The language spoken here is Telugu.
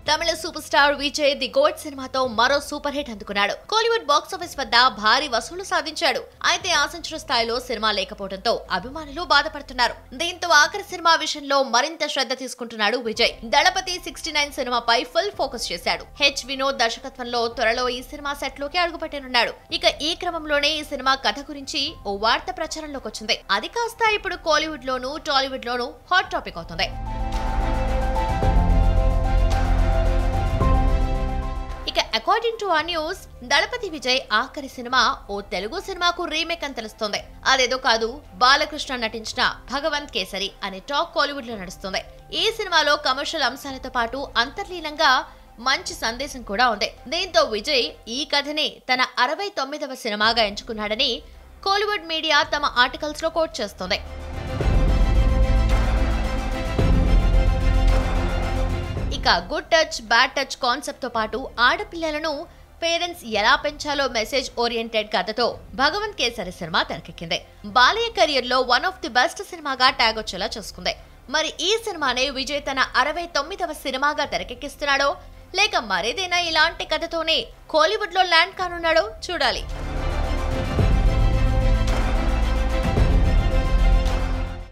Tamil super star Vijay the GOAT సినిమాతో మరో సూపర్ హిట్ అందుకున్నాడు కోలీవుడ్ బాక్సాఫీస్ వద్ద భారీ వసూలు సాధించాడు అయితే ఆశించిన స్థాయిలో సినిమా లేకపోవడంతో అభిమానులు బాధపడుతున్నారు దీంతో ఆఖరి సినిమా విషయంలో మరింత శ్రద్ధ తీసుకుంటున్నాడు విజయ్ దళపతి సిక్స్టీ నైన్ సినిమాపై ఫుల్ ఫోకస్ చేశాడు హెచ్ వినోద్ దర్శకత్వంలో త్వరలో ఈ సినిమా సెట్ లోకి అడుగుపెట్టనున్నాడు ఇక ఈ క్రమంలోనే ఈ సినిమా కథ గురించి ఓ వార్త ప్రచారంలోకి వచ్చింది అది కాస్త ఇప్పుడు కోలీవుడ్ లోను టాలీవుడ్ లోను హాట్ టాపిక్ అవుతుంది ఇక అకార్డింగ్ టు ఆ న్యూస్ దళపతి విజయ్ ఆఖరి సినిమా ఓ తెలుగు సినిమాకు రీమేక్ అని తెలుస్తోంది అదేదో కాదు బాలకృష్ణ నటించిన భగవంత్ కేసరి అనే టాక్ కోలీవుడ్ లో నడుస్తుంది ఈ సినిమాలో కమర్షియల్ అంశాలతో పాటు అంతర్లీనంగా మంచి సందేశం కూడా ఉంది దీంతో విజయ్ ఈ కథని తన అరవై తొమ్మిదవ సినిమాగా ఎంచుకున్నాడని కోలీవుడ్ మీడియా తమ ఆర్టికల్స్ లో కోట్ చేస్తోంది ఇక good touch bad touch concept తో పాటు ఆడపిల్లలను పేరెంట్స్ ఎలా పెంచాలో మెసేజ్ ఓరియంటెడ్ కథతో భగవంత్ కేసరి సినిమా తెరకెక్కింది బాలయ్య కెరియర్ లో వన్ ఆఫ్ ది బెస్ట్ సినిమాగా ట్యాగ్ వచ్చేలా చూసుకుంది మరి ఈ సినిమానే విజయ్ తన అరవై తొమ్మిదవ సినిమాగా తెరకెక్కిస్తున్నాడో లేక మరేదైనా ఇలాంటి కథతోనే కోలీవుడ్ లో ల్యాండ్ కానున్నాడో చూడాలి